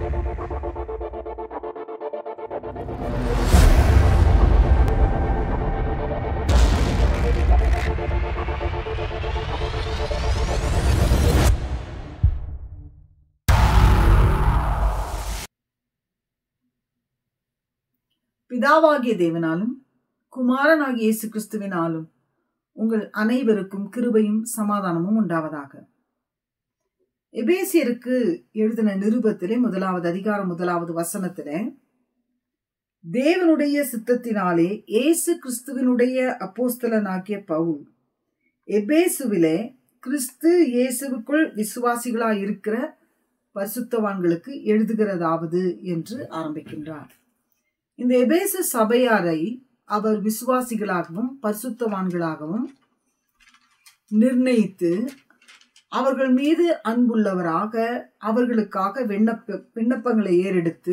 பிதாவாகிய தேவனாலும் குமாரனாகிய இயேசு கிறிஸ்துவினாலும் உங்கள் அனைவருக்கும் கிருபையும் சமாதானமும் உண்டாவதாக எபேசியருக்கு எழுதின நிருபத்திலே முதலாவது அதிகாரம் முதலாவது வசனத்திலே தேவனுடைய சித்தத்தினாலே இயேசு கிறிஸ்துவினுடைய அப்போஸ்தலனாகிய பவுல் எபேசுவிலே கிறிஸ்து இயேசுவுக்குள் விசுவாசிகளாய் இருக்கிற பரிசுத்தவான்களுக்கு எழுதுகிறதாவது என்று ஆரம்பிக்கின்றார் இந்த எபேசு சபையாரை அவர் விசுவாசிகளாகவும் பரிசுத்தவான்களாகவும் நிர்ணயித்து அவர்கள் மீது அன்புள்ளவராக அவர்களுக்காக விண்ணப்ப விண்ணப்பங்களை ஏறெடுத்து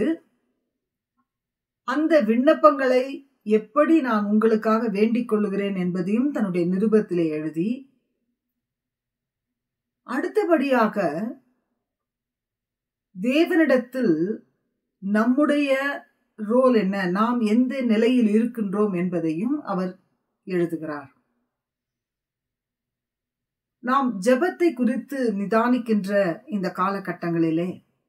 அந்த விண்ணப்பங்களை எப்படி நான் உங்களுக்காக வேண்டிக் கொள்ளுகிறேன் என்பதையும் தன்னுடைய நிருபத்திலே எழுதி அடுத்தபடியாக தேவனிடத்தில் நம்முடைய ரோல் என்ன நாம் எந்த நிலையில் இருக்கின்றோம் என்பதையும் அவர் எழுதுகிறார் நாம் ஜெபத்தை குறித்து நிதானிக்கின்ற இந்த காலகட்டங்களிலே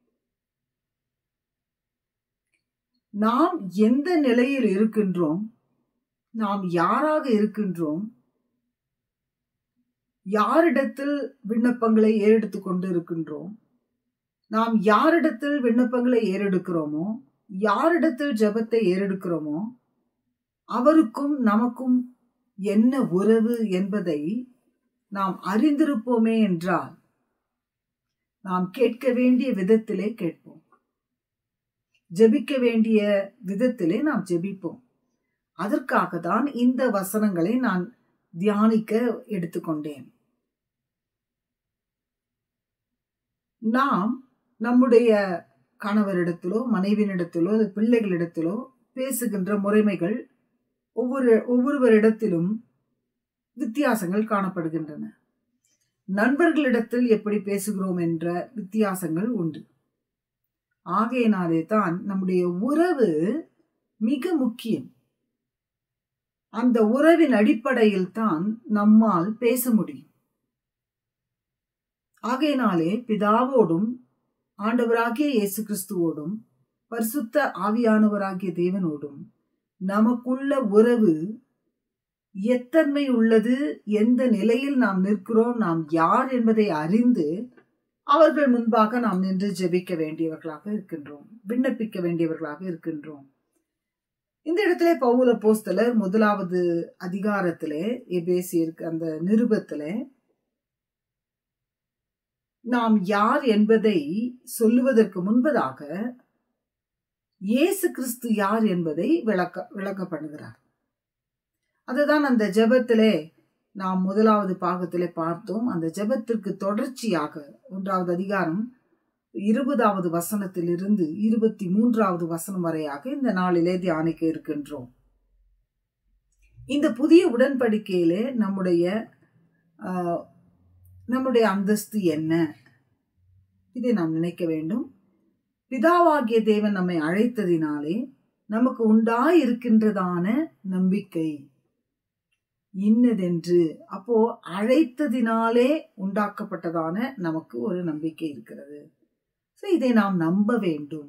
நாம் எந்த நிலையில் இருக்கின்றோம் நாம் யாராக இருக்கின்றோம் யாரிடத்தில் விண்ணப்பங்களை ஏறெடுத்து கொண்டு இருக்கின்றோம் நாம் யாரிடத்தில் விண்ணப்பங்களை ஏறெடுக்கிறோமோ யாரிடத்தில் ஜெபத்தை ஏறெடுக்கிறோமோ அவருக்கும் நமக்கும் என்ன உறவு என்பதை நாம் அறிந்திருப்போமே என்றால் நாம் கேட்க வேண்டிய விதத்திலே கேட்போம் ஜெபிக்க வேண்டிய விதத்திலே நாம் ஜெபிப்போம் அதற்காக தான் இந்த வசனங்களை நான் தியானிக்க எடுத்துக்கொண்டேன் நாம் நம்முடைய கணவரிடத்திலோ மனைவியினிடத்திலோ பிள்ளைகளிடத்திலோ பேசுகின்ற முறைமைகள் ஒவ்வொரு ஒவ்வொருவரிடத்திலும் வித்தியாசங்கள் காணப்படுகின்றன நண்பர்களிடத்தில் எப்படி பேசுகிறோம் என்ற வித்தியாசங்கள் உண்டு ஆகையினாலே தான் நம்முடைய உறவு மிக முக்கியம் அந்த உறவின் அடிப்படையில் தான் நம்மால் பேச முடியும் ஆகையினாலே பிதாவோடும் ஆண்டவராகிய இயேசு கிறிஸ்துவோடும் பரிசுத்த ஆவியானவராகிய தேவனோடும் நமக்குள்ள உறவு எத்தன்மை உள்ளது எந்த நிலையில் நாம் நிற்கிறோம் நாம் யார் என்பதை அறிந்து அவர்கள் முன்பாக நாம் நின்று ஜெபிக்க வேண்டியவர்களாக இருக்கின்றோம் விண்ணப்பிக்க வேண்டியவர்களாக இருக்கின்றோம் இந்த இடத்துல பவுல போஸ்தலர் முதலாவது அதிகாரத்திலே எபேசியிருக்கு அந்த நிருபத்திலே நாம் யார் என்பதை சொல்லுவதற்கு முன்பதாக இயேசு கிறிஸ்து யார் என்பதை விளக்க விளக்க பண்ணுகிறார் அதுதான் அந்த ஜெபத்திலே நாம் முதலாவது பாகத்திலே பார்த்தோம் அந்த ஜெபத்திற்கு தொடர்ச்சியாக ஒன்றாவது அதிகாரம் இருபதாவது வசனத்திலிருந்து இருபத்தி மூன்றாவது வசனம் வரையாக இந்த நாளிலே தியானிக்க இருக்கின்றோம் இந்த புதிய உடன்படிக்கையிலே நம்முடைய நம்முடைய அந்தஸ்து என்ன இதை நாம் நினைக்க வேண்டும் பிதாவாகிய தேவன் நம்மை அழைத்ததினாலே நமக்கு உண்டாயிருக்கின்றதான நம்பிக்கை இன்னதென்று அப்போ அழைத்ததினாலே உண்டாக்கப்பட்டதான நமக்கு ஒரு நம்பிக்கை இருக்கிறது ஸோ இதை நாம் நம்ப வேண்டும்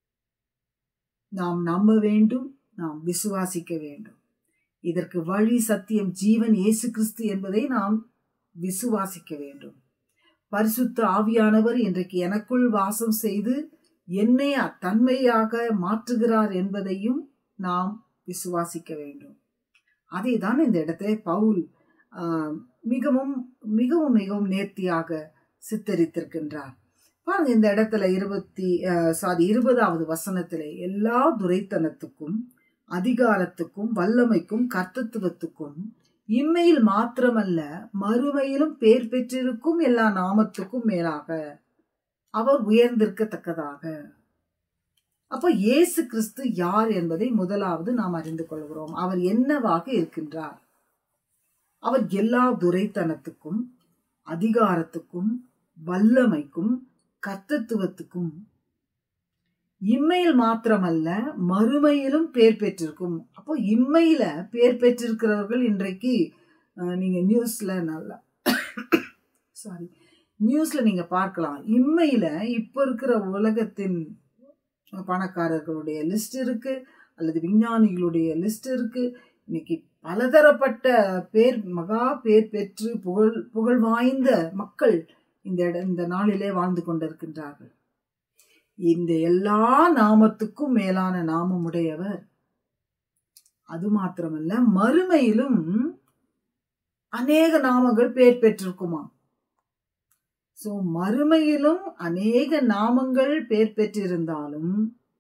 நாம் நம்ப வேண்டும் நாம் விசுவாசிக்க வேண்டும் இதற்கு வழி சத்தியம் ஜீவன் இயேசு கிறிஸ்து என்பதை நாம் விசுவாசிக்க வேண்டும் பரிசுத்த ஆவியானவர் இன்றைக்கு எனக்குள் வாசம் செய்து என்னை தன்மையாக மாற்றுகிறார் என்பதையும் நாம் விசுவாசிக்க வேண்டும் அதை தான் இந்த இடத்துல பவுல் மிகவும் மிகவும் மிகவும் நேர்த்தியாக சித்தரித்திருக்கின்றார் பாருங்க இந்த இடத்துல இருபத்தி சாரி இருபதாவது வசனத்திலே எல்லா துரைத்தனத்துக்கும் அதிகாரத்துக்கும் வல்லமைக்கும் கர்த்தத்துவத்துக்கும் இம்மையில் மாத்திரமல்ல மறுமையிலும் பேர் பெற்றிருக்கும் எல்லா நாமத்துக்கும் மேலாக அவர் உயர்ந்திருக்கத்தக்கதாக அப்போ இயேசு கிறிஸ்து யார் என்பதை முதலாவது நாம் அறிந்து கொள்கிறோம் அவர் என்னவாக இருக்கின்றார் அவர் எல்லா துரைத்தனத்துக்கும் அதிகாரத்துக்கும் வல்லமைக்கும் கர்த்தத்துவத்துக்கும் இம்மையில் மாத்திரமல்ல மறுமையிலும் பேர் பெற்றிருக்கும் அப்போ இம்மையில பேர் பெற்றிருக்கிறவர்கள் இன்றைக்கு அஹ், நீங்க நியூஸ்ல நல்லா சாரி நியூஸ்ல நீங்க பார்க்கலாம் இம்மையில இப்ப இருக்கிற உலகத்தின் பணக்காரர்களுடைய லிஸ்ட் இருக்கு அல்லது விஞ்ஞானிகளுடைய லிஸ்ட் இருக்கு இன்னைக்கு பலதரப்பட்ட பேர் மகா பேர் பெற்று புகழ் புகழ் வாய்ந்த மக்கள் இந்த இட இந்த நாளிலே வாழ்ந்து கொண்டிருக்கின்றார்கள் இந்த எல்லா நாமத்துக்கும் மேலான நாமம் உடையவர் அது மாத்திரமல்ல மறுமையிலும் அநேக நாமங்கள் பேர் பெற்றிருக்குமா சோ மறுமையிலும் அநேக நாமங்கள் பேர் பெற்றிருந்தாலும்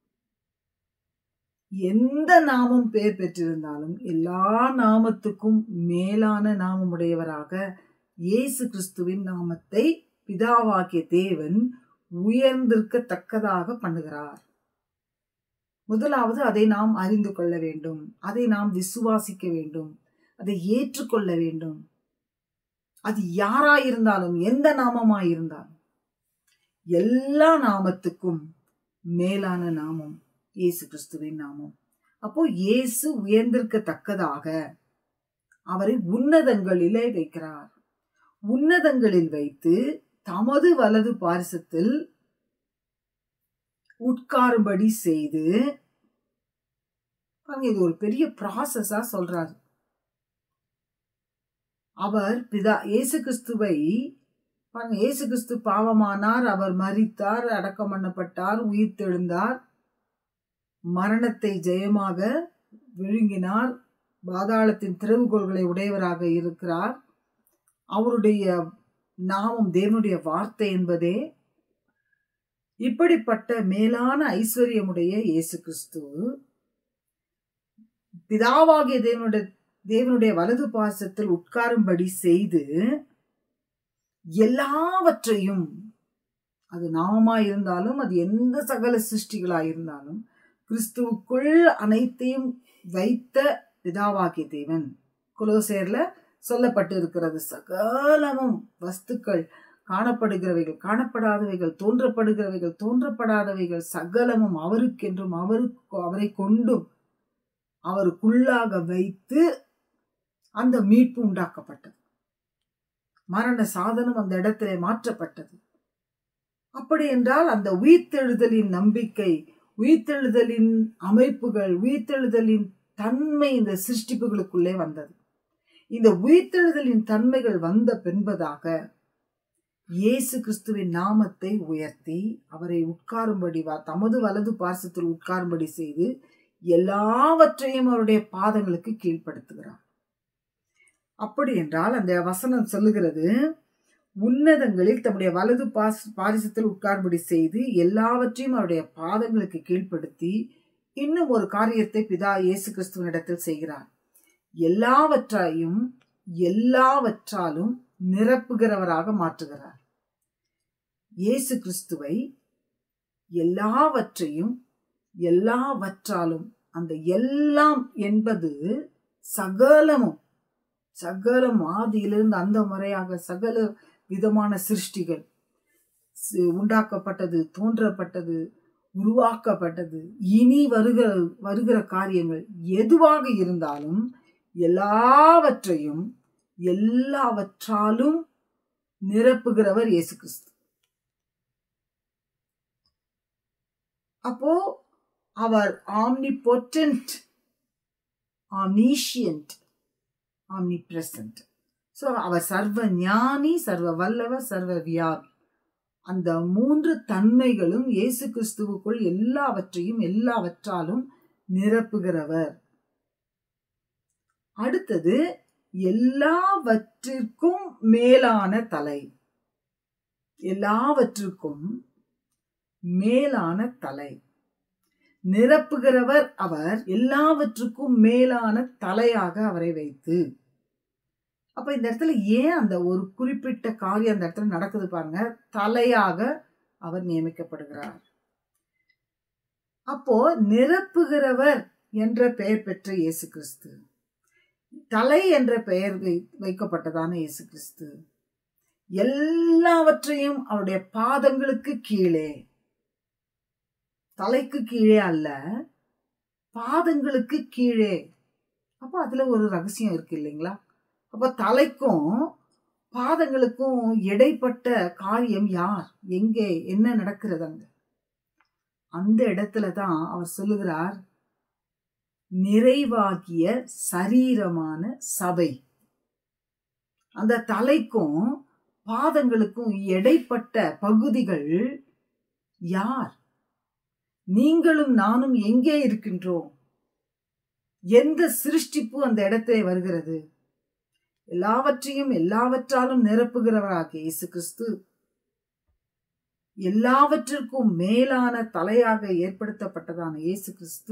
எந்த நாமம் பேர் பெற்றிருந்தாலும் எல்லா நாமத்துக்கும் மேலான நாமமுடையவராக இயேசு கிறிஸ்துவின் நாமத்தை பிதாவாகிய தேவன் உயர்ந்திருக்கத்தக்கதாக பண்ணுகிறார் முதலாவது அதை நாம் அறிந்து கொள்ள வேண்டும் அதை நாம் விசுவாசிக்க வேண்டும் அதை ஏற்றுக்கொள்ள வேண்டும் அது யாராயிருந்தாலும் எந்த நாமமாயிருந்தாலும் எல்லா நாமத்துக்கும் மேலான நாமம் இயேசு கிறிஸ்துவின் நாமம் அப்போ இயேசு உயர்ந்திருக்கத்தக்கதாக அவரை உன்னதங்களிலே வைக்கிறார் உன்னதங்களில் வைத்து தமது வலது பாரிசத்தில் உட்காரும்படி செய்து பாருங்க இது ஒரு பெரிய ப்ராசஸா சொல்றாரு அவர் பிதா இயேசு கிறிஸ்துவை பாருங்க இயேசு கிறிஸ்து பாவமானார் அவர் மரித்தார் அடக்கம் பண்ணப்பட்டார் உயிர் தெழுந்தார் மரணத்தை ஜெயமாக விழுங்கினார் பாதாளத்தின் திறவுகோள்களை உடையவராக இருக்கிறார் அவருடைய நாமம் தேவனுடைய வார்த்தை என்பதே இப்படிப்பட்ட மேலான ஐஸ்வர்யமுடைய இயேசு கிறிஸ்து பிதாவாகிய தேவனுடைய தேவனுடைய வலது பாசத்தில் உட்காரும்படி செய்து எல்லாவற்றையும் அது நாமமாய் இருந்தாலும் அது எந்த சகல சிருஷ்டிகளாய் இருந்தாலும் கிறிஸ்துவுக்குள் அனைத்தையும் வைத்த பிதாவாகிய தேவன் குலோசேர்ல சொல்லப்பட்டு இருக்கிறது சகலமும் வஸ்துக்கள் காணப்படுகிறவைகள் காணப்படாதவைகள் தோன்றப்படுகிறவைகள் தோன்றப்படாதவைகள் சகலமும் அவருக்கென்றும் அவருக்கு அவரை கொண்டும் அவருக்குள்ளாக வைத்து அந்த மீட்பு உண்டாக்கப்பட்டது மரண சாதனம் அந்த இடத்திலே மாற்றப்பட்டது அப்படி என்றால் அந்த உயிர்த்தெழுதலின் நம்பிக்கை உயிர்த்தெழுதலின் அமைப்புகள் உயிர்த்தெழுதலின் தன்மை இந்த சிருஷ்டிப்புகளுக்குள்ளே வந்தது இந்த உயிர்த்தெழுதலின் தன்மைகள் வந்த பின்பதாக இயேசு கிறிஸ்துவின் நாமத்தை உயர்த்தி அவரை உட்காரும்படி வா தமது வலது பார்சத்தில் உட்காரும்படி செய்து எல்லாவற்றையும் அவருடைய பாதங்களுக்கு கீழ்ப்படுத்துகிறார் அப்படி என்றால் அந்த வசனம் சொல்லுகிறது உன்னதங்களில் தம்முடைய வலது பாஸ் பாரிசத்தில் உட்கார்படி செய்து எல்லாவற்றையும் அவருடைய பாதங்களுக்கு கீழ்ப்படுத்தி இன்னும் ஒரு காரியத்தை பிதா இயேசு கிறிஸ்துவனிடத்தில் செய்கிறார் எல்லாவற்றையும் எல்லாவற்றாலும் நிரப்புகிறவராக மாற்றுகிறார் இயேசு கிறிஸ்துவை எல்லாவற்றையும் எல்லாவற்றாலும் அந்த எல்லாம் என்பது சகலமும் சகலம் ஆதியிலிருந்து அந்த முறையாக சகல விதமான சிருஷ்டிகள் சி- உண்டாக்கப்பட்டது தோன்றப்பட்டது உருவாக்கப்பட்டது இனி வருகிற வருகிற காரியங்கள் எதுவாக இருந்தாலும் எல்லாவற்றையும் எல்லாவற்றாலும் நிரப்புகிறவர் இயேசு கிறிஸ்து அப்போ அவர் omnipotent omniscient omnipresent so அவர் சர்வ ஞானி சர்வ வல்லவர் சர்வ வியாபி அந்த மூன்று தன்மைகளும் இயேசு கிறிஸ்துவுக்குள் எல்லாவற்றையும் எல்லாவற்றாலும் நிரப்புகிறவர் அடுத்தது எல்லாவற்றிற்கும் மேலான தலை எல்லாவற்றுக்கும் மேலான தலை நிரப்புகிறவர் அவர் எல்லாவற்றுக்கும் மேலான தலையாக அவரை வைத்து அப்ப இந்த இடத்துல ஏன் அந்த ஒரு குறிப்பிட்ட காரியம் அந்த இடத்துல நடக்குது பாருங்க தலையாக அவர் நியமிக்கப்படுகிறார் அப்போ நிரப்புகிறவர் என்ற பெயர் பெற்ற இயேசு கிறிஸ்து தலை என்ற பெயர் வை- வைக்கப்பட்டதான இயேசு கிறிஸ்து எல்லாவற்றையும் அவருடைய பாதங்களுக்கு கீழே தலைக்கு கீழே அல்ல பாதங்களுக்கு கீழே அப்ப அதுல ஒரு ரகசியம் இருக்கு இல்லைங்களா அப்ப தலைக்கும் பாதங்களுக்கும் இடைப்பட்ட காரியம் யார் எங்கே என்ன நடக்கிறது அங்க அந்த இடத்துல தான் அவர் சொல்லுகிறார் நிறைவாகிய சரீரமான சபை அந்த தலைக்கும் பாதங்களுக்கும் இடைப்பட்ட பகுதிகள் யார் நீங்களும் நானும் எங்கே இருக்கின்றோம் எந்த சிருஷ்டிப்பு அந்த இடத்திலே வருகிறது எல்லாவற்றையும் எல்லாவற்றாலும் நிரப்புகிறவராகிய இயேசு கிறிஸ்து எல்லாவற்றிற்கும் மேலான தலையாக ஏற்படுத்தப்பட்டதான இயேசு கிறிஸ்து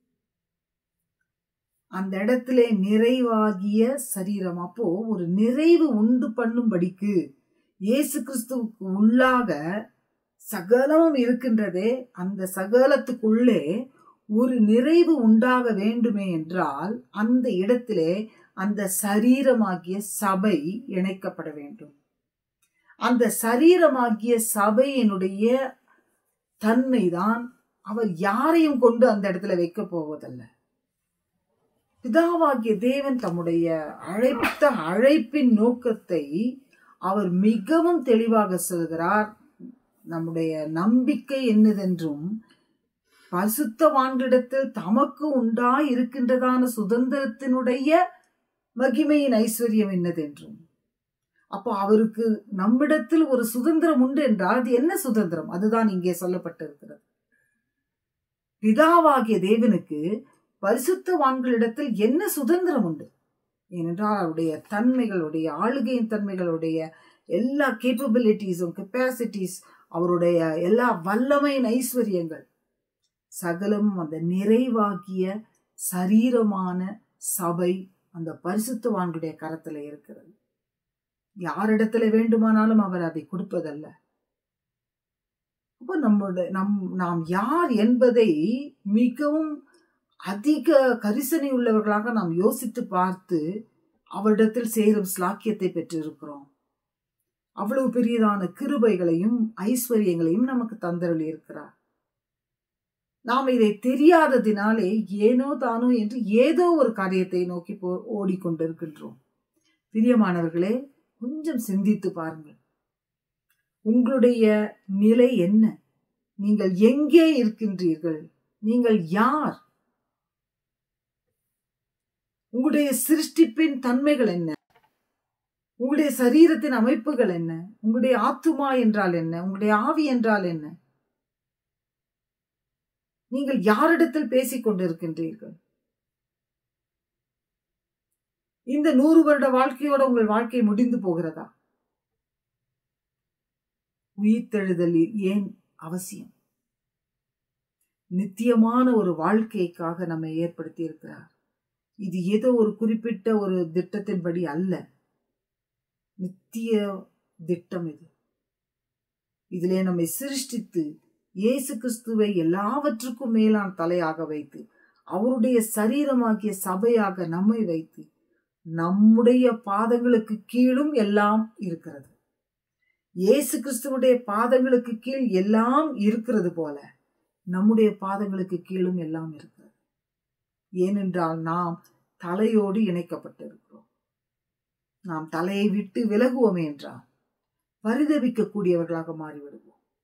அந்த இடத்திலே நிறைவாகிய சரீரம் அப்போ ஒரு நிறைவு உண்டு பண்ணும்படிக்கு இயேசு கிறிஸ்துவுக்கு உள்ளாக சகலமும் இருக்கின்றதே அந்த சகலத்துக்குள்ளே ஒரு நிறைவு உண்டாக வேண்டுமே என்றால் அந்த இடத்திலே அந்த சரீரமாகிய சபை இணைக்கப்பட வேண்டும் அந்த சரீரமாகிய சபையினுடைய தன்மைதான் அவர் யாரையும் கொண்டு அந்த இடத்துல வைக்க போவதல்ல பிதாவாகிய தேவன் தம்முடைய அழைத்த அழைப்பின் நோக்கத்தை அவர் மிகவும் தெளிவாக சொல்கிறார் நம்முடைய நம்பிக்கை என்னதென்றும் பரிசுத்தவான்களிடத்தில் தமக்கு உண்டாய் இருக்கின்றதான சுதந்திரத்தினுடைய மகிமையின் ஐஸ்வர்யம் என்னதென்றும் அப்போ அவருக்கு நம்மிடத்தில் ஒரு சுதந்திரம் உண்டு என்றால் அது என்ன சுதந்திரம் அதுதான் இங்கே சொல்லப்பட்டிருக்கிறது பிதாவாகிய தேவனுக்கு பரிசுத்தவான்களிடத்தில் என்ன சுதந்திரம் உண்டு ஏனென்றால் அவருடைய தன்மைகளுடைய ஆளுகையின் தன்மைகளுடைய எல்லா கேப்பபிலிட்டிஸும் கெப்பாசிட்டிஸ் அவருடைய எல்லா வல்லமையின் ஐஸ்வர்யங்கள் சகலம் அந்த நிறைவாகிய சரீரமான சபை அந்த பரிசுத்தவான்களுடைய கரத்துல இருக்கிறது யாரிடத்துல வேண்டுமானாலும் அவர் அதை கொடுப்பதல்ல அப்போ நம்முடைய நம் நாம் யார் என்பதை மிகவும் அதிக கரிசனை உள்ளவர்களாக நாம் யோசித்து பார்த்து அவரிடத்தில் சேரும் ஸ்லாக்கியத்தை பெற்றிருக்கிறோம் அவ்வளவு பெரியதான கிருபைகளையும் ஐஸ்வர்யங்களையும் நமக்கு தந்தருளி இருக்கிறார் நாம் இதை தெரியாததினாலே ஏனோ தானோ என்று ஏதோ ஒரு காரியத்தை நோக்கி போ ஓடிக்கொண்டிருக்கின்றோம் பிரியமானவர்களே கொஞ்சம் சிந்தித்து பாருங்கள் உங்களுடைய நிலை என்ன நீங்கள் எங்கே இருக்கின்றீர்கள் நீங்கள் யார் உங்களுடைய சிருஷ்டிப்பின் தன்மைகள் என்ன உங்களுடைய சரீரத்தின் அமைப்புகள் என்ன உங்களுடைய ஆத்துமா என்றால் என்ன உங்களுடைய ஆவி என்றால் என்ன நீங்கள் யாரிடத்தில் பேசிக் கொண்டிருக்கின்றீர்கள் இந்த நூறு வருட வாழ்க்கையோட உங்கள் வாழ்க்கை முடிந்து போகிறதா உயிர்த்தெழுதல் ஏன் அவசியம் நித்தியமான ஒரு வாழ்க்கைக்காக நம்மை ஏற்படுத்தி இருக்கிறார் இது ஏதோ ஒரு குறிப்பிட்ட ஒரு திட்டத்தின்படி அல்ல நித்திய திட்டம் இது இதிலே நம்மை சிருஷ்டித்து இயேசு கிறிஸ்துவை எல்லாவற்றுக்கும் மேலான தலையாக வைத்து அவருடைய சரீரமாகிய சபையாக நம்மை வைத்து நம்முடைய பாதங்களுக்கு கீழும் எல்லாம் இருக்கிறது இயேசு கிறிஸ்துவுடைய பாதங்களுக்கு கீழ் எல்லாம் இருக்கிறது போல நம்முடைய பாதங்களுக்கு கீழும் எல்லாம் இருக்கிறது ஏனென்றால் நாம் தலையோடு இணைக்கப்பட்டிருக்கிறோம் நாம் தலையை விட்டு விலகுவோம் என்றால் பரிதபிக்கக்கூடியவர்களாக மாறிவிடுவோம்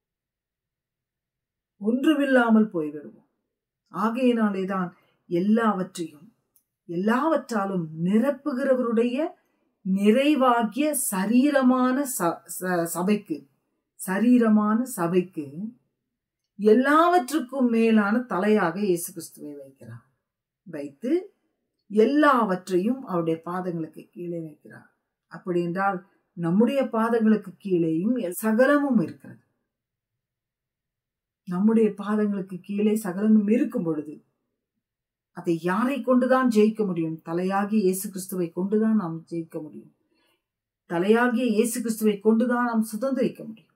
ஒன்றுமில்லாமல் போய்விடுவோம் ஆகையினாலே தான் எல்லாவற்றையும் எல்லாவற்றாலும் நிரப்புகிறவருடைய நிறைவாகிய சரீரமான சபைக்கு சரீரமான சபைக்கு எல்லாவற்றுக்கும் மேலான தலையாக இயேசு கிறிஸ்துவை வைக்கிறார் வைத்து எல்லாவற்றையும் அவருடைய பாதங்களுக்கு கீழே வைக்கிறார் அப்படி என்றால் நம்முடைய பாதங்களுக்கு கீழேயும் சகலமும் இருக்கிறது நம்முடைய பாதங்களுக்கு கீழே சகலமும் இருக்கும் பொழுது அதை யாரை கொண்டுதான் ஜெயிக்க முடியும் தலையாகிய இயேசு கிறிஸ்துவை கொண்டுதான் நாம் ஜெயிக்க முடியும் தலையாகிய இயேசு கிறிஸ்துவை கொண்டுதான் நாம் சுதந்திரிக்க முடியும்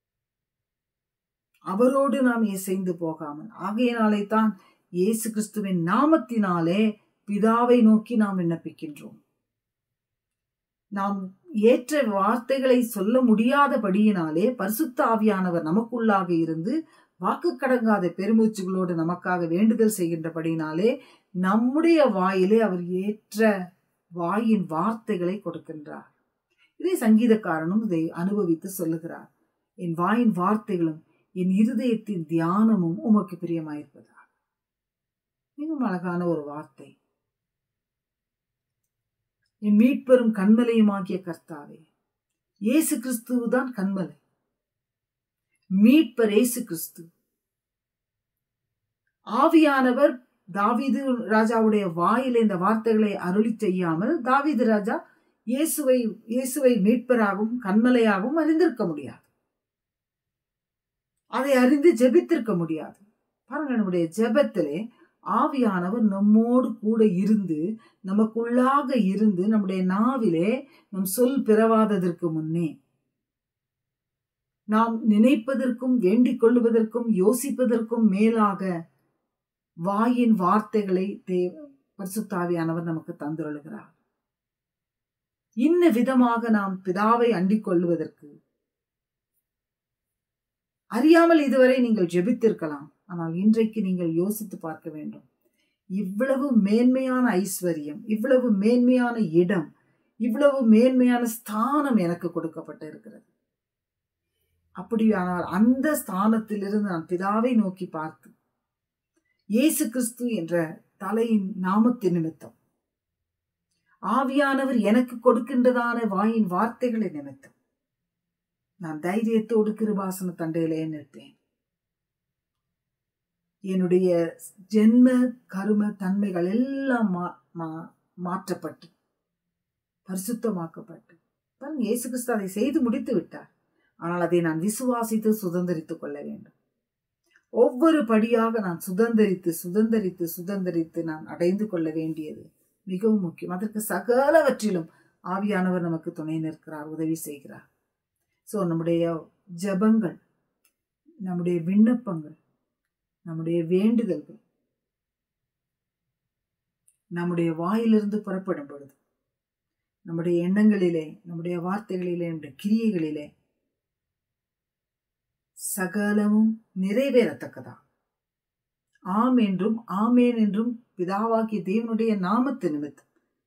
அவரோடு நாம் இசைந்து போகாமல் ஆகையினாலே தான் இயேசு கிறிஸ்துவின் நாமத்தினாலே பிதாவை நோக்கி நாம் விண்ணப்பிக்கின்றோம் நாம் ஏற்ற வார்த்தைகளை சொல்ல முடியாதபடியினாலே பரிசுத்த ஆவியானவர் நமக்குள்ளாக இருந்து வாக்கு கடங்காத பெருமூச்சுகளோடு நமக்காக வேண்டுதல் செய்கின்றபடினாலே நம்முடைய வாயிலே அவர் ஏற்ற வாயின் வார்த்தைகளை கொடுக்கின்றார் இதை சங்கீதக்காரனும் இதை அனுபவித்து சொல்லுகிறார் என் வாயின் வார்த்தைகளும் என் இருதயத்தின் தியானமும் உமக்கு பிரியமாயிருப்பதா மிகவும் அழகான ஒரு வார்த்தை என் மீட்பெரும் கண்மலையுமாகிய கர்த்தாவே இயேசு கிறிஸ்துவுதான் கண்மலை மீட்பர் இயேசு கிறிஸ்து ஆவியானவர் தாவீது ராஜாவுடைய வாயிலே இந்த வார்த்தைகளை அருளி செய்யாமல் தாவீது ராஜா இயேசுவை இயேசுவை மீட்பராகவும் கண்மலையாகவும் அறிந்திருக்க முடியாது அதை அறிந்து ஜெபித்திருக்க முடியாது பாருங்க நம்முடைய ஜெபத்திலே ஆவியானவர் நம்மோடு கூட இருந்து நமக்குள்ளாக இருந்து நம்முடைய நாவிலே நம் சொல் பிறவாததற்கு முன்னே நாம் நினைப்பதற்கும் வேண்டிக் கொள்வதற்கும் யோசிப்பதற்கும் மேலாக வாயின் வார்த்தைகளை தேவ பரிசுத்தாவியானவர் நமக்கு தந்துருளுகிறார் இன்ன விதமாக நாம் பிதாவை அண்டிக் கொள்வதற்கு அறியாமல் இதுவரை நீங்கள் ஜெபித்திருக்கலாம் ஆனால் இன்றைக்கு நீங்கள் யோசித்து பார்க்க வேண்டும் இவ்வளவு மேன்மையான ஐஸ்வர்யம் இவ்வளவு மேன்மையான இடம் இவ்வளவு மேன்மையான ஸ்தானம் எனக்கு கொடுக்கப்பட்டு இருக்கிறது அப்படியானால் அந்த ஸ்தானத்திலிருந்து நான் பிதாவை நோக்கி பார்த்து இயேசு கிறிஸ்து என்ற தலையின் நாமத்தின் நிமித்தம் ஆவியானவர் எனக்கு கொடுக்கின்றதான வாயின் வார்த்தைகளை நிமித்தம் நான் தைரியத்தோடு கிருபாசன தண்டையிலே நிற்பேன் என்னுடைய ஜென்ம கரும தன்மைகள் எல்லாம் மாற்றப்பட்டு பரிசுத்தமாக்கப்பட்டு பாருங்க இயேசு கிறிஸ்து அதை செய்து முடித்து விட்டார் ஆனால் அதை நான் விசுவாசித்து சுதந்திரித்துக் கொள்ள வேண்டும் ஒவ்வொரு படியாக நான் சுதந்திரித்து சுதந்திரித்து சுதந்திரித்து நான் அடைந்து கொள்ள வேண்டியது மிகவும் முக்கியம் அதற்கு சகலவற்றிலும் ஆவியானவர் நமக்கு துணை நிற்கிறார் உதவி செய்கிறார் ஸோ நம்முடைய ஜபங்கள் நம்முடைய விண்ணப்பங்கள் நம்முடைய வேண்டுதல்கள் நம்முடைய வாயிலிருந்து புறப்படும் பொழுது நம்முடைய எண்ணங்களிலே நம்முடைய வார்த்தைகளிலே நம்முடைய கிரியைகளிலே சகலமும் நிறைவேறத்தக்கதா ஆம் என்றும் ஆமேன் என்றும் பிதாவாகிய தேவனுடைய நாமத்து நிமித்தம்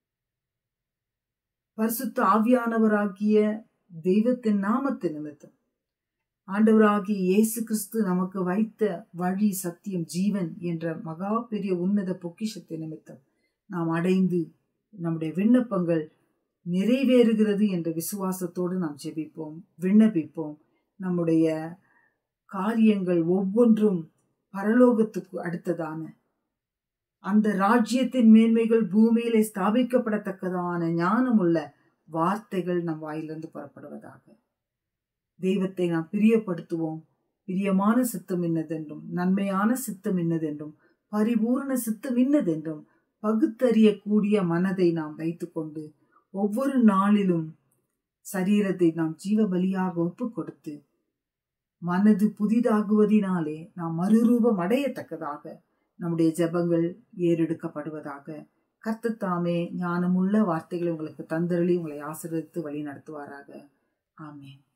பரிசுத்த ஆவியானவராகிய தெய்வத்தின் நாமத்து நிமித்தம் ஆண்டவராகிய இயேசு கிறிஸ்து நமக்கு வைத்த வழி சத்தியம் ஜீவன் என்ற மகா பெரிய உன்னத பொக்கிஷத்தை நிமித்தம் நாம் அடைந்து நம்முடைய விண்ணப்பங்கள் நிறைவேறுகிறது என்ற விசுவாசத்தோடு நாம் ஜெபிப்போம் விண்ணப்பிப்போம் நம்முடைய காரியங்கள் ஒவ்வொன்றும் பரலோகத்துக்கு அடுத்ததான அந்த ராஜ்யத்தின் மேன்மைகள் பூமியிலே ஸ்தாபிக்கப்படத்தக்கதான ஞானமுள்ள வார்த்தைகள் நம் வாயிலிருந்து புறப்படுவதாக தெய்வத்தை நாம் பிரியப்படுத்துவோம் பிரியமான சித்தம் இன்னதென்றும் நன்மையான சித்தம் இன்னதென்றும் பரிபூர்ண சித்தம் இன்னதென்றும் பகுத்தறியக்கூடிய மனதை நாம் வைத்துக்கொண்டு ஒவ்வொரு நாளிலும் சரீரத்தை நாம் ஜீவ பலியாக ஒப்பு கொடுத்து மனது புதிதாகுவதினாலே நாம் மறுரூபம் அடையத்தக்கதாக நம்முடைய ஜெபங்கள் ஏறெடுக்கப்படுவதாக கர்த்தத்தாமே ஞானமுள்ள வார்த்தைகளை உங்களுக்கு தந்தருளி உங்களை ஆசிரியத்து வழி நடத்துவாராக ஆமேன்